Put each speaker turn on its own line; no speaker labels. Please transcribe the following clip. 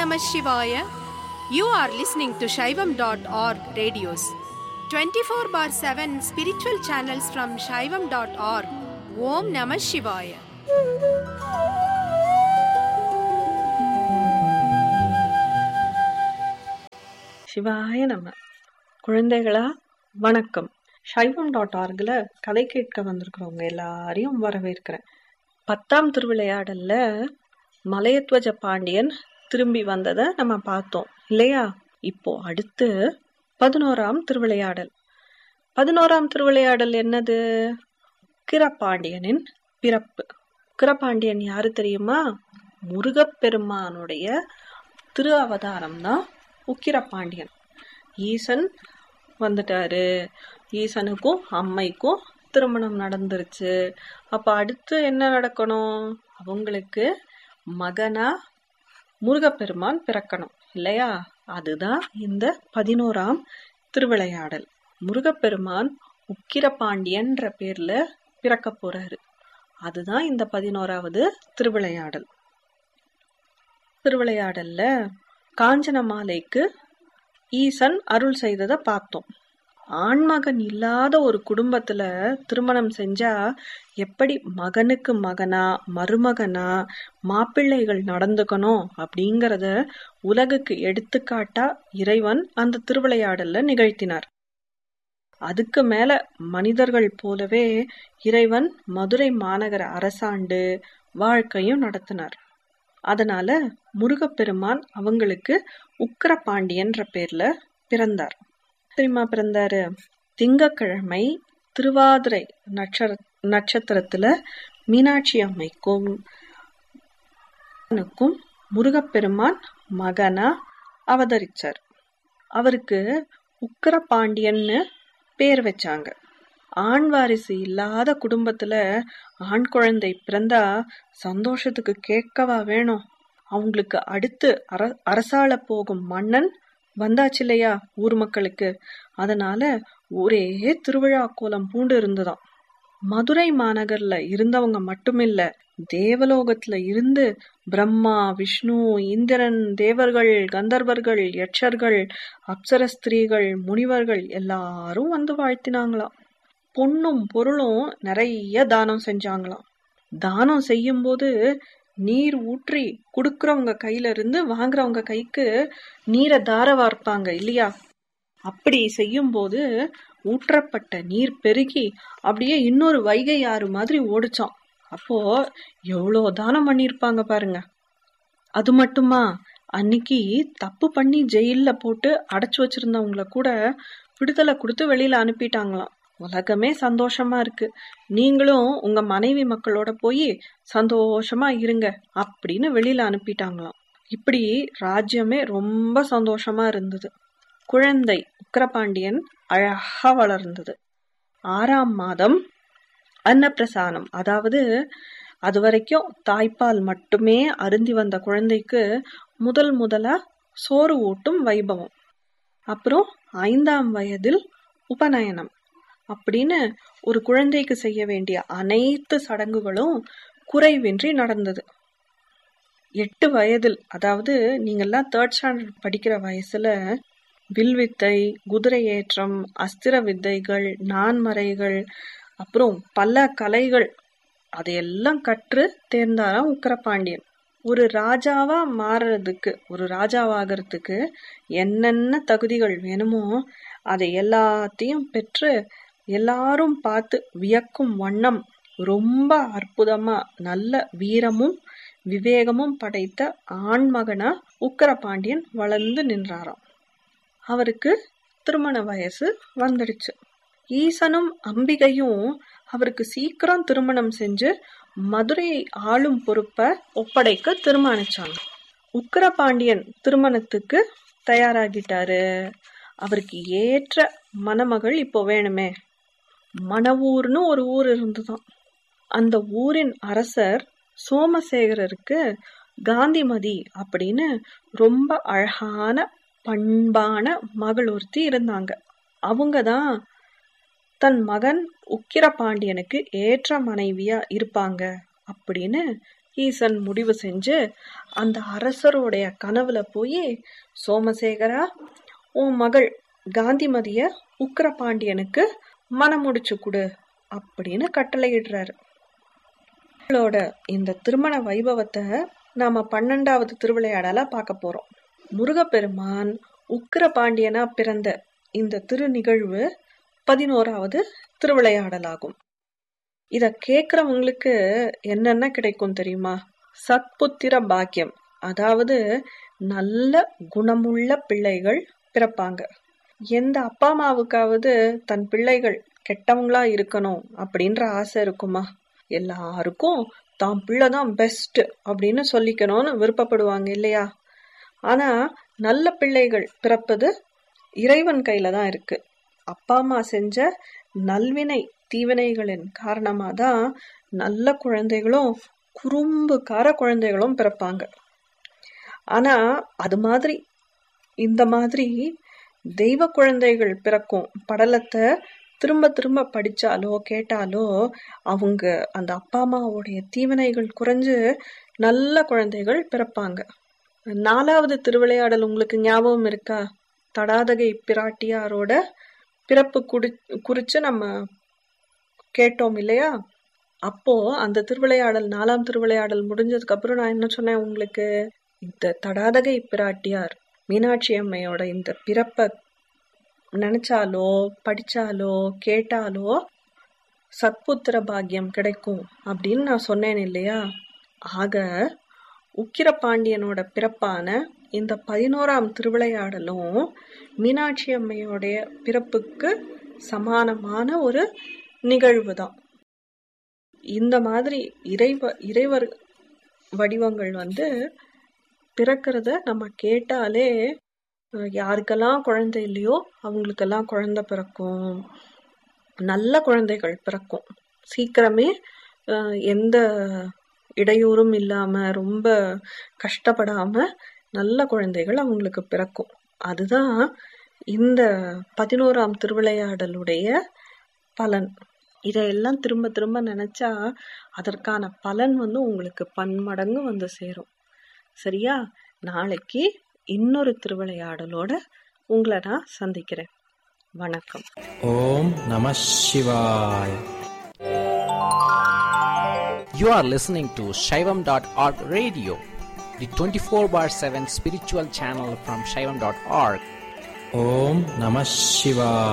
Namah Shivaya. You are listening to Shaivam.org radios. 24 bar 7 spiritual channels from Shaivam.org. Om Namah Shivaya.
சிவாய நம்ம குழந்தைகளா வணக்கம் சைவம் dot ஆர்கில் கதை கேட்க வந்திருக்கிறவங்க எல்லாரையும் வரவேற்கிறேன் பத்தாம் திருவிளையாடல்ல மலையத்வஜ பாண்டியன் திரும்பி வந்ததை நம்ம பார்த்தோம் இல்லையா இப்போ அடுத்து பதினோராம் திருவிளையாடல் பதினோராம் திருவிளையாடல் என்னது உக்கிரபாண்டியனின் பிறப்பு உக்கிரபாண்டியன் யாரு தெரியுமா முருகப்பெருமானுடைய திரு அவதாரம் தான் உக்கிரபாண்டியன் ஈசன் வந்துட்டாரு ஈசனுக்கும் அம்மைக்கும் திருமணம் நடந்துருச்சு அப்ப அடுத்து என்ன நடக்கணும் அவங்களுக்கு மகனா முருகப்பெருமான் பிறக்கணும் இல்லையா அதுதான் இந்த பதினோராம் திருவிளையாடல் முருகப்பெருமான் உக்கிரபாண்டியன்ற பேர்ல பிறக்க போறாரு அதுதான் இந்த பதினோராவது திருவிளையாடல் திருவிளையாடல்ல காஞ்சனமாலைக்கு ஈசன் அருள் செய்ததை பார்த்தோம் ஆண்மகன் இல்லாத ஒரு குடும்பத்துல திருமணம் செஞ்சா எப்படி மகனுக்கு மகனா மருமகனா மாப்பிள்ளைகள் நடந்துக்கணும் அப்படிங்கறத உலகுக்கு எடுத்துக்காட்டா இறைவன் அந்த திருவிளையாடல்ல நிகழ்த்தினார் அதுக்கு மேல மனிதர்கள் போலவே இறைவன் மதுரை மாநகர அரசாண்டு வாழ்க்கையும் நடத்தினார் அதனால முருகப்பெருமான் அவங்களுக்கு உக்கிரபாண்டியன்ற பேர்ல பிறந்தார் தெரியுமா பிறந்தாரு திங்கக்கிழமை திருவாதிரை நட்ச நட்சத்திரத்துல மீனாட்சி அம்மைக்கும் னுக்கும் முருகப்பெருமான் மகனா அவதரிச்சார் அவருக்கு உக்கிரபாண்டியன்னு பேர் வச்சாங்க ஆண் வாரிசு இல்லாத குடும்பத்துல ஆண் குழந்தை பிறந்தா சந்தோஷத்துக்கு கேட்கவா வேணும் அவங்களுக்கு அடுத்து அர அரசாள போகும் மன்னன் வந்தாச்சு இல்லையா ஊர் மக்களுக்கு அதனால ஒரே திருவிழா கோலம் பூண்டு இருந்ததாம் மதுரை மாநகர்ல இருந்தவங்க மட்டுமில்ல தேவலோகத்துல இருந்து பிரம்மா விஷ்ணு இந்திரன் தேவர்கள் கந்தர்வர்கள் யட்சர்கள் அப்சர ஸ்திரீகள் முனிவர்கள் எல்லாரும் வந்து வாழ்த்தினாங்களாம் பொண்ணும் பொருளும் நிறைய தானம் செஞ்சாங்களாம் தானம் செய்யும்போது நீர் ஊற்றி குடுக்கறவங்க கையில இருந்து வாங்குறவங்க கைக்கு நீரை தார வார்ப்பாங்க இல்லையா அப்படி செய்யும்போது ஊற்றப்பட்ட நீர் பெருகி அப்படியே இன்னொரு வைகை ஆறு மாதிரி ஓடிச்சான் அப்போ எவ்வளோ தானம் பண்ணியிருப்பாங்க பாருங்க அது மட்டுமா அன்னைக்கு தப்பு பண்ணி ஜெயில்ல போட்டு அடைச்சு வச்சிருந்தவங்கள கூட விடுதலை கொடுத்து வெளியில அனுப்பிட்டாங்களாம் உலகமே சந்தோஷமா இருக்கு நீங்களும் உங்க மனைவி மக்களோட போய் சந்தோஷமா இருங்க அப்படின்னு வெளியில அனுப்பிட்டாங்களாம் இப்படி ராஜ்யமே ரொம்ப சந்தோஷமா இருந்தது குழந்தை உக்கிரபாண்டியன் அழகா வளர்ந்தது ஆறாம் மாதம் அன்னப்பிரசானம் அதாவது அது வரைக்கும் தாய்ப்பால் மட்டுமே அருந்தி வந்த குழந்தைக்கு முதல் முதலா சோறு ஊட்டும் வைபவம் அப்புறம் ஐந்தாம் வயதில் உபநயனம் அப்படின்னு ஒரு குழந்தைக்கு செய்ய வேண்டிய அனைத்து சடங்குகளும் குறைவின்றி நடந்தது எட்டு வயதில் அதாவது நீங்கெல்லாம் தேர்ட் ஸ்டாண்டர்ட் படிக்கிற வயசுல வில்வித்தை குதிரை ஏற்றம் அஸ்திர வித்தைகள் நான்மறைகள் அப்புறம் பல கலைகள் அதையெல்லாம் கற்று தேர்ந்தாராம் உக்கரபாண்டியன் ஒரு ராஜாவா மாறுறதுக்கு ஒரு ராஜாவாகிறதுக்கு என்னென்ன தகுதிகள் வேணுமோ அதை எல்லாத்தையும் பெற்று எல்லாரும் பார்த்து வியக்கும் வண்ணம் ரொம்ப அற்புதமா நல்ல வீரமும் விவேகமும் படைத்த ஆண்மகனா உக்கரபாண்டியன் வளர்ந்து நின்றாராம் அவருக்கு திருமண வயசு வந்துடுச்சு ஈசனும் அம்பிகையும் அவருக்கு சீக்கிரம் திருமணம் செஞ்சு மதுரையை ஆளும் பொறுப்பை ஒப்படைக்க தீர்மானிச்சாங்க உக்கரபாண்டியன் திருமணத்துக்கு தயாராகிட்டாரு அவருக்கு ஏற்ற மணமகள் இப்போ வேணுமே மணவூர்னு ஒரு ஊர் இருந்துதான் அந்த ஊரின் அரசர் சோமசேகரருக்கு காந்திமதி அப்படின்னு ரொம்ப அழகான பண்பான மகள் ஒருத்தி இருந்தாங்க அவங்க தான் தன் மகன் உக்கிரபாண்டியனுக்கு ஏற்ற மனைவியா இருப்பாங்க அப்படின்னு ஈசன் முடிவு செஞ்சு அந்த அரசருடைய கனவுல போய் சோமசேகரா உன் மகள் காந்திமதிய உக்கிரபாண்டியனுக்கு மனம் முடிச்சு கொடு அப்படின்னு கட்டளையிடுறாரு அவளோட இந்த திருமண வைபவத்தை நாம பன்னெண்டாவது திருவிளையாடலா பார்க்க போறோம் முருகப்பெருமான் உக்கிரபாண்டியனா பிறந்த இந்த திரு நிகழ்வு பதினோராவது திருவிளையாடலாகும் இத கேக்குறவங்களுக்கு என்னென்ன கிடைக்கும் தெரியுமா சத்புத்திர பாக்கியம் அதாவது நல்ல குணமுள்ள பிள்ளைகள் பிறப்பாங்க எந்த அப்பா அம்மாவுக்காவது தன் பிள்ளைகள் கெட்டவங்களா இருக்கணும் அப்படின்ற ஆசை இருக்குமா எல்லாருக்கும் தான் பிள்ளை தான் பெஸ்ட் அப்படின்னு சொல்லிக்கணும்னு விருப்பப்படுவாங்க இல்லையா ஆனா நல்ல பிள்ளைகள் பிறப்பது இறைவன் கையில தான் இருக்கு அப்பா அம்மா செஞ்ச நல்வினை தீவினைகளின் காரணமா தான் நல்ல குழந்தைகளும் குறும்புக்கார குழந்தைகளும் பிறப்பாங்க ஆனா அது மாதிரி இந்த மாதிரி தெய்வ குழந்தைகள் பிறக்கும் படலத்தை திரும்ப திரும்ப படிச்சாலோ கேட்டாலோ அவங்க அந்த அப்பா அம்மாவுடைய தீவினைகள் குறைஞ்சு நல்ல குழந்தைகள் பிறப்பாங்க நாலாவது திருவிளையாடல் உங்களுக்கு ஞாபகம் இருக்கா தடாதகை பிராட்டியாரோட பிறப்பு குடி குறிச்சு நம்ம கேட்டோம் இல்லையா அப்போ அந்த திருவிளையாடல் நாலாம் திருவிளையாடல் முடிஞ்சதுக்கு அப்புறம் நான் என்ன சொன்னேன் உங்களுக்கு இந்த தடாதகை பிராட்டியார் மீனாட்சி அம்மையோட இந்த பிறப்ப நினைச்சாலோ படிச்சாலோ கேட்டாலோ சத்புத்திர பாக்கியம் கிடைக்கும் அப்படின்னு நான் சொன்னேன் இல்லையா ஆக உக்கிரபாண்டியனோட பிறப்பான இந்த பதினோராம் திருவிளையாடலும் மீனாட்சி அம்மையோடைய பிறப்புக்கு சமானமான ஒரு நிகழ்வு தான் இந்த மாதிரி இறைவ இறைவர் வடிவங்கள் வந்து பிறக்கிறத நம்ம கேட்டாலே அஹ், யாருக்கெல்லாம் குழந்தை இல்லையோ அவங்களுக்கெல்லாம் குழந்தை பிறக்கும் நல்ல குழந்தைகள் பிறக்கும் சீக்கிரமே அஹ், எந்த இடையூறும் இல்லாம ரொம்ப கஷ்டப்படாம நல்ல குழந்தைகள் அவங்களுக்கு பிறக்கும் அதுதான் இந்த பதினோராம் திருவிளையாடலுடைய பலன் இதையெல்லாம் திரும்ப திரும்ப நினைச்சா அதற்கான பலன் வந்து உங்களுக்கு பன்மடங்கு வந்து சேரும் சரியா நாளைக்கு இன்னொரு திருவிளையாடலோட உங்களை நான் சந்திக்கிறேன் வணக்கம்
ஓம் நம சிவாய் You are listening to Shaivam.org radio, the 24 bar 7 spiritual channel from Shaivam.org. Om Namah Shivaya.